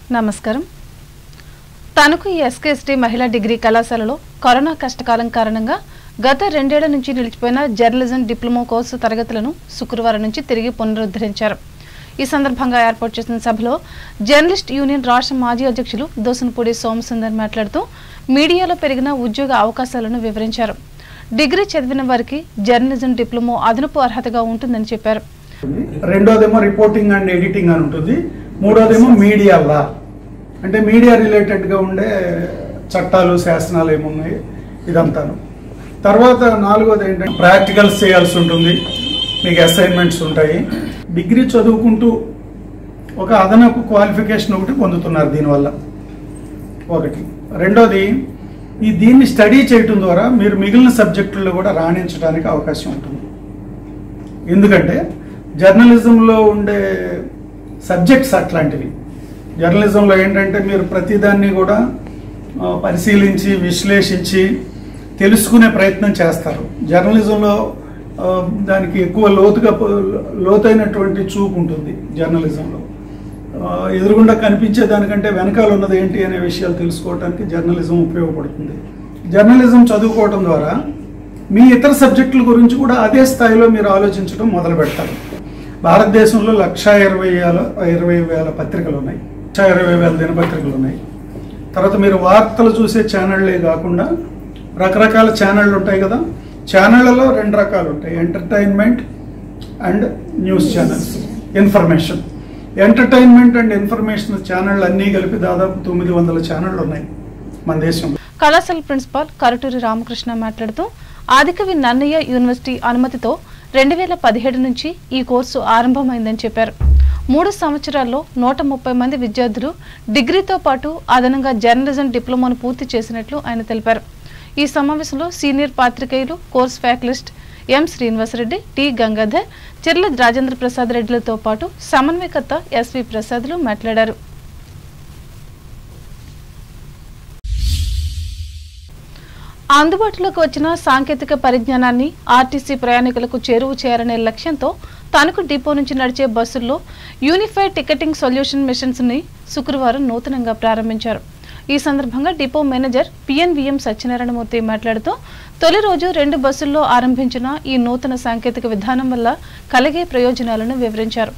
నమస్కారం తణుకు ఎస్కేఎస్టీ మహిళా డిగ్రీ కళాశాలలో కరోనా కష్టకాలం కారణంగా గత రెండేళ్ల నుంచి నిలిచిపోయిన జర్నలిజం డిప్లొమా కోర్సు తరగతులను శుక్రవారం నుంచి తిరిగి పునరుద్ధరించారు ఈ సందర్భంగా ఏర్పాటు చేసిన సభలో జర్నలిస్ట్ యూనియన్ రాష్ట్ర మాజీ అధ్యక్షులు దోసనపూడి సోమసుందర్ మాట్లాడుతూ మీడియాలో పెరిగిన ఉద్యోగ అవకాశాలను వివరించారు డిగ్రీ చదివిన వారికి జర్నలిజం డిప్లొమా అదనపు అర్హతగా ఉంటుందని చెప్పారు రెండోదేమో రిపోర్టింగ్ అండ్ ఎడిటింగ్ అని ఉంటుంది మూడోదేమో మీడియా లా అంటే మీడియా రిలేటెడ్గా ఉండే చట్టాలు శాసనాలు ఏమున్నాయి ఇదంతాను తర్వాత నాలుగోది ఏంటంటే ప్రాక్టికల్స్ చేయాల్సి ఉంటుంది మీకు అసైన్మెంట్స్ ఉంటాయి డిగ్రీ చదువుకుంటూ ఒక అదనపు క్వాలిఫికేషన్ ఒకటి పొందుతున్నారు దీనివల్ల ఒకటి రెండోది ఈ దీన్ని స్టడీ చేయటం ద్వారా మీరు మిగిలిన సబ్జెక్టుల్లో కూడా రాణించడానికి అవకాశం ఉంటుంది ఎందుకంటే జర్నలిజంలో ఉండే సబ్జెక్ట్స్ అట్లాంటివి జర్నలిజంలో ఏంటంటే మీరు ప్రతిదాన్ని కూడా ఆ, పరిశీలించి విశ్లేషించి తెలుసుకునే ప్రయత్నం చేస్తారు జర్నలిజంలో ఆ, దానికి ఎక్కువ లోతుగా పో- లోతైనటువంటి చూపు ఉంటుంది జర్నలిజంలో ఆ, ఎదురుగుండా కనిపించే దానికంటే వెనకాల ఉన్నది ఏంటి అనే విషయాలు తెలుసుకోవడానికి జర్నలిజం ఉపయోగపడుతుంది జర్నలిజం చదువుకోవడం ద్వారా మీ ఇతర సబ్జెక్టుల గురించి కూడా అదే స్థాయిలో మీరు ఆలోచించడం మొదలు పెడతారు భారతదేశంలో లక్ష ఇరవై వేల ఇరవై వేల పత్రికలు ఉన్నాయి లక్ష ఇరవై వేల దినపత్రికలు ఉన్నాయి తర్వాత మీరు వార్తలు చూసే ఛానళ్ళే కాకుండా రకరకాల ఛానళ్ళు ఉంటాయి కదా ఛానళ్ళలో రెండు రకాలు ఉంటాయి entertainment and news channels information entertainment and information ఛానళ్ళు అన్నీ కలిపి దాదాపు తొమ్మిది వందల ఛానళ్ళు ఉన్నాయి మన దేశంలో కళాశాల ప్రిన్సిపాల్ కరటూరి రామకృష్ణ మాట్లాడుతూ ఆదికవి నన్నయ్య యూనివర్సిటీ అనుమతితో రెండు వేల పదిహేడు నుంచి ఈ కోర్సు ఆరంభమైందని చెప్పారు మూడు సంవత్సరాల్లో నూట ముప్పై మంది విద్యార్థులు డిగ్రీతో పాటు అదనంగా జర్నలిజం డిప్లొమాను పూర్తి చేసినట్లు ఆయన తెలిపారు ఈ సమావేశంలో సీనియర్ పాత్రికేయులు course faculties M Srinivasareddy T Gangadhar Chirla Rajendra Prasad రెడ్డిలతో పాటు సమన్వయకర్త ఎస్వి ప్రసాద్లు మాట్లాడారు అందుబాటులోకి వచ్చిన సాంకేతిక పరిజ్ఞానాన్ని ఆర్టీసీ ప్రయాణికులకు చేరువ చేయాలనే లక్ష్యంతో తణుకు డిపో నుంచి నడిచే బస్సుల్లో యూనిఫైడ్ టికెటింగ్ సొల్యూషన్ మిషన్స్ ని శుక్రవారం నూతనంగా ప్రారంభించారు ఈ సందర్భంగా డిపో మేనేజర్ పిఎన్విఎం సత్యనారాయణమూర్తి మాట్లాడుతూ తొలి రోజు రెండు బస్సుల్లో ఆరంభించిన ఈ నూతన సాంకేతిక విధానం వల్ల కలిగే ప్రయోజనాలను వివరించారు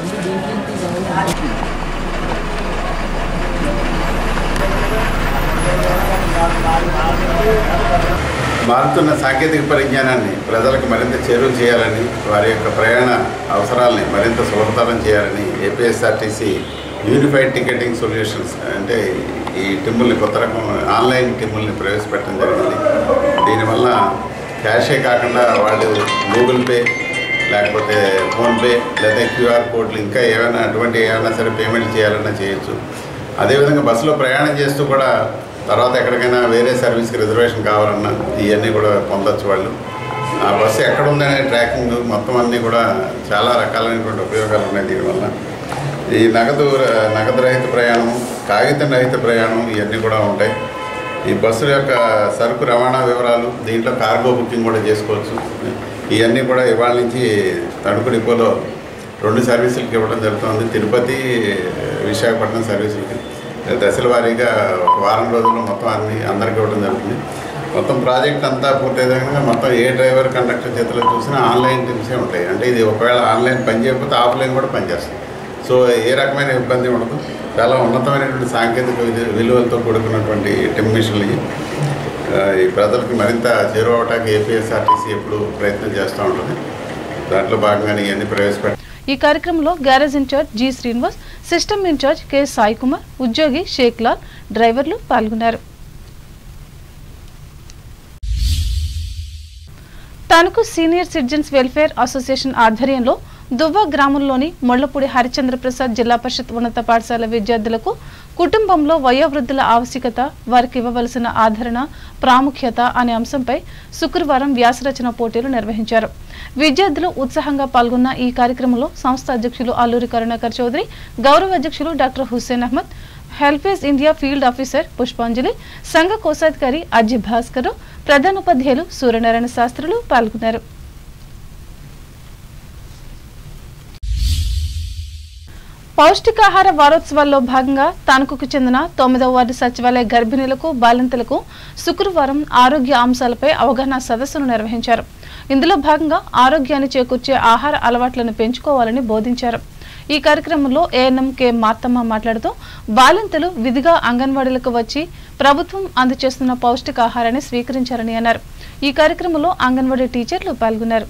మారుతున్న సాంకేతిక పరిజ్ఞానాన్ని ప్రజలకు మరింత చేరువ చేయాలని వారి యొక్క ప్రయాణ అవసరాలని మరింత సులభతరం చేయాలని ఏపీఎస్ఆర్టీసీ యూనిఫైడ్ టికెటింగ్ సొల్యూషన్స్ అంటే ఈ టిమ్ముల్ని కొత్త రకం ఆన్లైన్ టిమ్ముల్ని ప్రవేశపెట్టడం జరిగింది దీనివల్ల క్యాషే కాకుండా వాళ్ళు గూగుల్ పే లేకపోతే ఫోన్పే లేదా క్యూఆర్ కోడ్లు ఇంకా ఏమైనా అటువంటి ఏమైనా సరే పేమెంట్ చేయాలన్నా చేయొచ్చు అదేవిధంగా బస్సులో ప్రయాణం చేస్తూ కూడా తర్వాత ఎక్కడికైనా వేరే సర్వీస్కి రిజర్వేషన్ కావాలన్నా ఇవన్నీ కూడా పొందొచ్చు వాళ్ళు ఆ బస్సు ఎక్కడ ఉందనే ట్రాకింగ్ మొత్తం అన్నీ కూడా చాలా రకాలైనటువంటి ఉపయోగాలు ఉన్నాయి దీనివల్ల ఈ నగదు నగదు రహిత ప్రయాణం కాగితం రహిత ప్రయాణం ఇవన్నీ కూడా ఉంటాయి ఈ బస్సు యొక్క సరుకు రవాణా వివరాలు దీంట్లో కార్గో బుకింగ్ కూడా చేసుకోవచ్చు ఇవన్నీ కూడా ఇవాళ నుంచి తణుకు డిపోలో రెండు సర్వీసులకి ఇవ్వడం జరుగుతుంది తిరుపతి విశాఖపట్నం సర్వీసులకి దశల వారీగా ఒక వారం రోజుల్లో మొత్తం అన్ని అందరికి ఇవ్వడం జరుగుతుంది మొత్తం ప్రాజెక్ట్ అంతా పూర్తయ్యేదాకా మొత్తం ఏ డ్రైవర్ కండక్టర్ చేతిలో చూసినా ఆన్లైన్ టీమ్సే ఉంటాయి అంటే ఇది ఒకవేళ ఆన్లైన్ పని చేయకపోతే ఆఫ్లైన్ కూడా పనిచేస్తుంది సో ఏ రకమైన ఇబ్బంది ఉండదు చాలా ఉన్నతమైనటువంటి సాంకేతిక విధి- విలువలతో కూడుకున్నటువంటి టిమ్ మిషన్లు ఇవి. ఆ, ఈ ప్రజలకు మరింత చేరువవటానికి ఏపీఎస్ఆర్టీసీ ఎప్పుడు ప్రయత్నం చేస్తూ ఉంటుంది దాంట్లో భాగంగానే ఇవన్నీ ప్రవేశపెట్టారు ఈ కార్యక్రమంలో garage in-charge G Srinivas system in-charge K Sai Kumar ఉద్యోగి షేక్ లాల్ డ్రైవర్లు పాల్గొన్నారు Tanuku senior citizens welfare association ఆధ్వర్యంలో దువ్వ గ్రామంలోని మొళ్లపూడి హరిచంద్ర ప్రసాద్ జిల్లా పరిషత్ ఉన్నత పాఠశాల విద్యార్థులకు కుటుంబంలో వయోవృద్ధుల ఆవశ్యకత వారికి ఇవ్వవలసిన ఆదరణ ప్రాముఖ్యత అనే అంశంపై శుక్రవారం వ్యాసరచన పోటీలు నిర్వహించారు విద్యార్థులు ఉత్సాహంగా పాల్గొన్న ఈ కార్యక్రమంలో సంస్థ అధ్యక్షులు అల్లూరి కరుణాకర్ చౌదరి గౌరవ అధ్యక్షులు doctor Hussain Ahmed HelpAge India field officer Pushpanjali సంఘ కోశాధికారి అజ్జి భాస్కర్ ప్రధానోపాధ్యాయులు సూర్యనారాయణ శాస్త్రులు పాల్గొన్నారు పౌష్టికాహార వారోత్సవాల్లో భాగంగా తణుకుకు చెందిన తొమ్మిదవ వార్డు సచివాలయ గర్భిణీలకు బాలింతలకు శుక్రవారం ఆరోగ్య అంశాలపై అవగాహన సదస్సును నిర్వహించారు ఇందులో భాగంగా ఆరోగ్యాన్ని చేకూర్చే ఆహార అలవాట్లను పెంచుకోవాలని బోధించారు ఈ కార్యక్రమంలో ఏఎన్ఎం కె మార్తమ్మ మాట్లాడుతూ బాలింతలు విధిగా అంగన్వాడీలకు వచ్చి ప్రభుత్వం అందజేస్తున్న పౌష్టికాహారాన్ని స్వీకరించారని అన్నారు ఈ కార్యక్రమంలో అంగన్వాడీ టీచర్లు పాల్గొన్నారు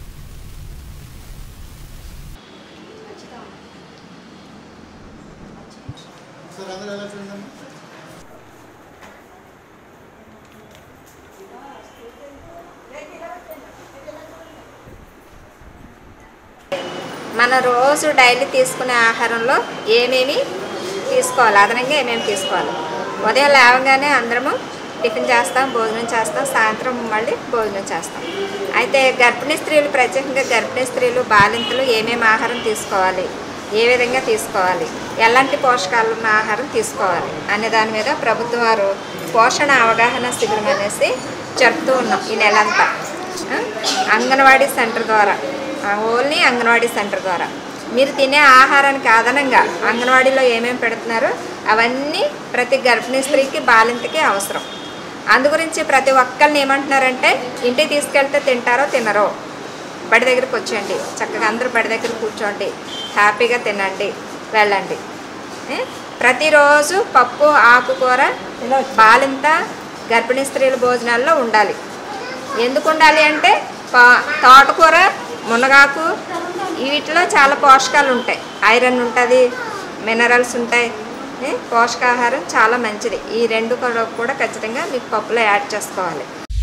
మన రోజు డైలీ తీసుకునే ఆహారంలో ఏమేమి తీసుకోవాలి అదనంగా ఏమేమి తీసుకోవాలి ఉదయం లేవగానే అందరము టిఫిన్ చేస్తాం భోజనం చేస్తాం సాయంత్రం మళ్ళీ భోజనం చేస్తాం అయితే గర్భిణీ స్త్రీలు ప్రత్యేకంగా గర్భిణీ స్త్రీలు బాలింతలు ఏమేమి ఆహారం తీసుకోవాలి ఏ విధంగా తీసుకోవాలి ఎలాంటి పోషకాలు ఉన్న ఆహారం తీసుకోవాలి అనే దాని మీద ప్రభుత్వం వారు పోషణ అవగాహన శిబిరం అనేసి జరుపుతూ ఉన్నాం ఈ నెలంతా ఆ, అంగన్వాడీ సెంటర్ ద్వారా ఆ, ఓన్లీ అంగన్వాడీ సెంటర్ ద్వారా మీరు తినే ఆహారానికి అదనంగా అంగన్వాడీలో ఏమేమి పెడుతున్నారో అవన్నీ ప్రతి గర్భిణీ స్త్రీకి బాలింతకి అవసరం అందు గురించి ప్రతి ఒక్కరిని ఏమంటున్నారంటే ఇంటికి తీసుకెళ్తే తింటారో తినరో బడి దగ్గరికి వచ్చేయండి చక్కగా అందరూ బడి దగ్గర కూర్చోండి హ్యాపీగా తినండి వెళ్ళండి ఏ? ప్రతిరోజు పప్పు ఆకుకూర బాలింత గర్భిణీ స్త్రీల భోజనాల్లో ఉండాలి ఎందుకు ఉండాలి అంటే పా- తోటకూర మునగాకు వీటిలో చాలా పోషకాలు ఉంటాయి ఐరన్ ఉంటుంది మినరల్స్ ఉంటాయి ఏ? పోషకాహారం చాలా మంచిది ఈ రెండు కూడా కూడా ఖచ్చితంగా మీకు పప్పులో యాడ్ చేసుకోవాలి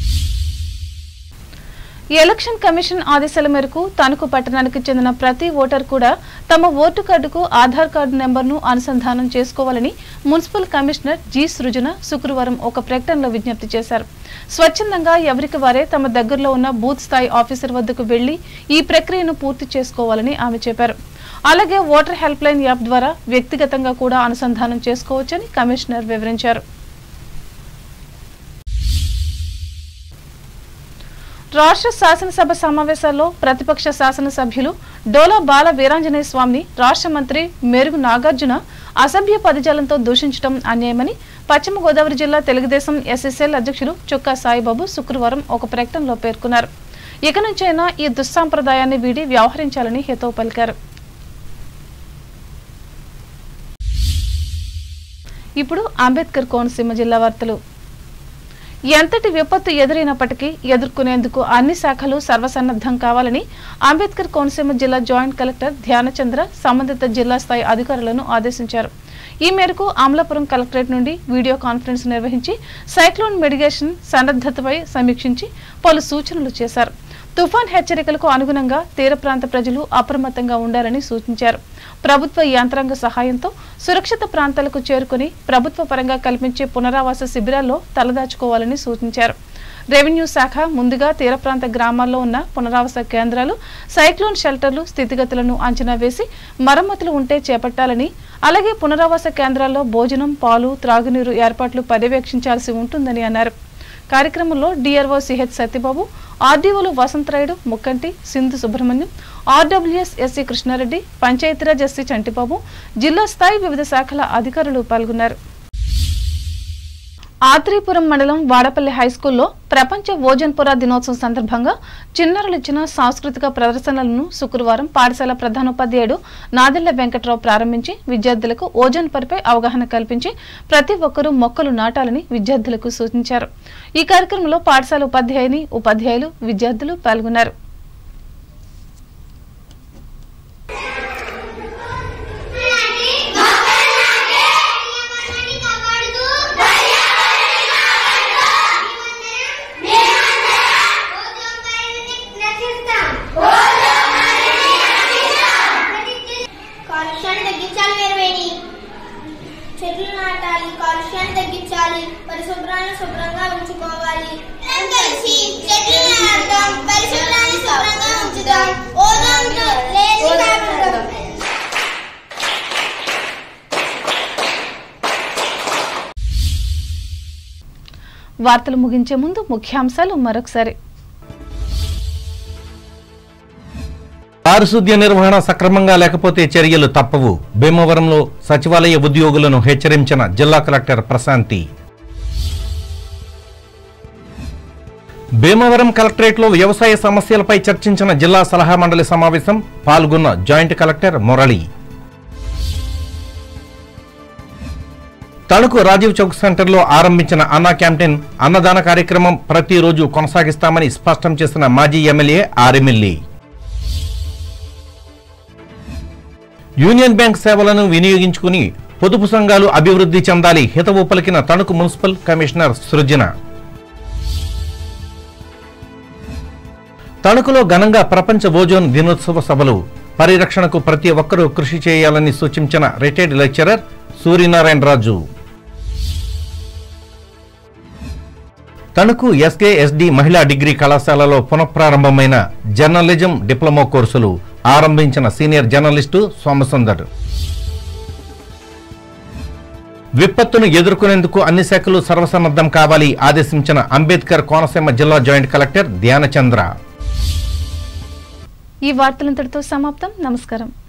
ఈ ఎలక్షన్ కమిషన్ ఆదేశాల మేరకు తణుకు పట్టణానికి చెందిన ప్రతి ఓటర్ కూడా తమ ఓటు కార్డుకు ఆధార్ కార్డు నెంబర్ను అనుసంధానం చేసుకోవాలని మున్సిపల్ కమిషనర్ జి సృజన శుక్రవారం ఒక ప్రకటనలో విజ్ఞప్తి చేశారు స్వచ్ఛందంగా ఎవరికి వారే తమ దగ్గరలో ఉన్న బూత్ స్థాయి ఆఫీసర్ వద్దకు వెళ్లి ఈ ప్రక్రియను పూర్తి చేసుకోవాలని ఆమె చెప్పారు అలాగే ఓటర్ హెల్ప్ లైన్ యాప్ ద్వారా వ్యక్తిగతంగా కూడా అనుసంధానం చేసుకోవచ్చని కమిషనర్ వివరించారు రాష్ట్ర శాసనసభ సమావేశాల్లో ప్రతిపక్ష శాసనసభ్యులు డోలా బాల వీరాంజనేయ స్వామిని రాష్ట్ర మంత్రి మెరుగు నాగార్జున అసభ్య పదజాలంతో దూషించడం అన్యాయమని పశ్చిమ గోదావరి జిల్లా తెలుగుదేశం ఎస్ఎస్ఎల్ అధ్యక్షులు చుక్కా సాయిబాబు శుక్రవారం ఒక ప్రకటనలో పేర్కొన్నారు ఇక నుంచైనా ఈ దుస్సాంప్రదాయాన్ని వీడి వ్యవహరించాలని హితవు పలికారు ఇప్పుడు అంబేద్కర్ కోనసీమ జిల్లా వార్తలు ఎంతటి విపత్తు ఎదురైనప్పటికీ ఎదుర్కొనేందుకు అన్ని శాఖలు సర్వసన్నద్ధం కావాలని అంబేద్కర్ కోనసీమ జిల్లా జాయింట్ కలెక్టర్ ధ్యానచంద్ర సంబంధిత జిల్లా స్థాయి అధికారులను ఆదేశించారు ఈ మేరకు అమలాపురం కలెక్టరేట్ నుండి వీడియో కాన్ఫరెన్స్ నిర్వహించి సైక్లోన్ మిడిగేషన్ సన్నద్ధతపై సమీక్షించి పలు సూచనలు చేశారు తుఫాన్ హెచ్చరికలకు అనుగుణంగా తీర ప్రాంత ప్రజలు అప్రమత్తంగా ఉండాలని సూచించారు ప్రభుత్వ యంత్రాంగ సహాయంతో సురక్షిత ప్రాంతాలకు చేరుకుని ప్రభుత్వ పరంగా కల్పించే పునరావాస శిబిరాల్లో తలదాచుకోవాలని సూచించారు రెవెన్యూ శాఖ ముందుగా తీర ప్రాంత గ్రామాల్లో ఉన్న పునరావాస కేంద్రాలు సైక్లోన్ షెల్టర్లు స్థితిగతులను అంచనా వేసి మరమ్మతులు ఉంటే చేపట్టాలని అలాగే పునరావాస కేంద్రాల్లో భోజనం పాలు త్రాగునీరు ఏర్పాట్లు పర్యవేక్షించాల్సి ఉంటుందని అన్నారు కార్యక్రమంలో డిఆర్ఓ సిహెచ్ సత్యబాబు ఆర్డీఓలు Vasantharayudu Mukkanti Sindhu Subrahmanyam RWS SE Krishnareddy Panchayatiraj SE Chantibabu జిల్లా స్థాయి వివిధ శాఖల అధికారులు పాల్గొన్నారు ఆత్రేయపురం మండలం వాడపల్లి హైస్కూల్లో ప్రపంచ ఓజన్పుర దినోత్సవం సందర్భంగా చిన్నారులు ఇచ్చిన సాంస్కృతిక ప్రదర్శనలను శుక్రవారం పాఠశాల ప్రధానోపాధ్యాయుడు నాదెళ్ల వెంకట్రావు ప్రారంభించి విద్యార్థులకు ఓజోన్ పొరపై అవగాహన కల్పించి ప్రతి ఒక్కరూ మొక్కలు నాటాలని విద్యార్థులకు సూచించారు ఈ కార్యక్రమంలో పాఠశాల ఉపాధ్యాయుని ఉపాధ్యాయులు విద్యార్థులు పాల్గొన్నారు కాలుష్యాన్ని తగ్గించాలి వీరవేణి చెట్లు నాటాలి కాలుష్యాన్ని తగ్గించాలి పరిశుభ్రాన్ని శుభ్రంగా ఉంచుకోవాలి కలిసి చెట్లు నాటుదాం పరిశుభ్రాన్ని శుభ్రంగా ఉంచుదాం ఓజోన్ లేని కాపాడుదాం వార్తలు ముగించే ముందు ముఖ్యాంశాలు మరొకసారి పారిశుద్ధ్య నిర్వహణ సక్రమంగా లేకపోతే చర్యలు తప్పవు భీమవరంలో సచివాలయ ఉద్యోగులను హెచ్చరించిన జిల్లా కలెక్టర్ ప్రశాంతి భీమవరం కలెక్టరేట్లో వ్యవసాయ సమస్యలపై చర్చించిన జిల్లా సలహా మండలి సమావేశం పాల్గొన్న జాయింట్ కలెక్టర్ మురళి తణుకు రాజీవ్ చౌక్ సెంటర్లో ఆరంభించిన అన్నా క్యాంటీన్ అన్నదాన కార్యక్రమం ప్రతిరోజు కొనసాగిస్తామని స్పష్టం చేసిన మాజీ ఎమ్మెల్యే ఆర్ఎమ్ఎల్ఏ యూనియన్ బ్యాంక్ సేవలను వినియోగించుకుని పొదుపు సంఘాలు అభివృద్ధి చెందాలి హితవు పలికిన తణుకు మున్సిపల్ కమిషనర్ సృజన తణుకులో ఘనంగా ప్రపంచ ఓజోన్ దినోత్సవ సభలు పరిరక్షణకు ప్రతి ఒక్కరూ కృషి చేయాలని సూచించిన retired lecturer Suryanarayana Raju Tanuku SKSD మహిళా డిగ్రీ కళాశాలలో పునఃప్రారంభమైన జర్నలిజం డిప్లొమా కోర్సులు ఆరంభించిన సీనియర్ జర్నలిస్టు సోమసుందర్ విపత్తును ఎదుర్కొనేందుకు అన్ని శాఖలు సర్వసన్నద్ధం కావాలి ఆదేశించిన అంబేద్కర్ కోనసీమ జిల్లా జాయింట్ కలెక్టర్ ధ్యానచంద్ర ఈ వార్తలంతటితో సమాప్తం నమస్కారం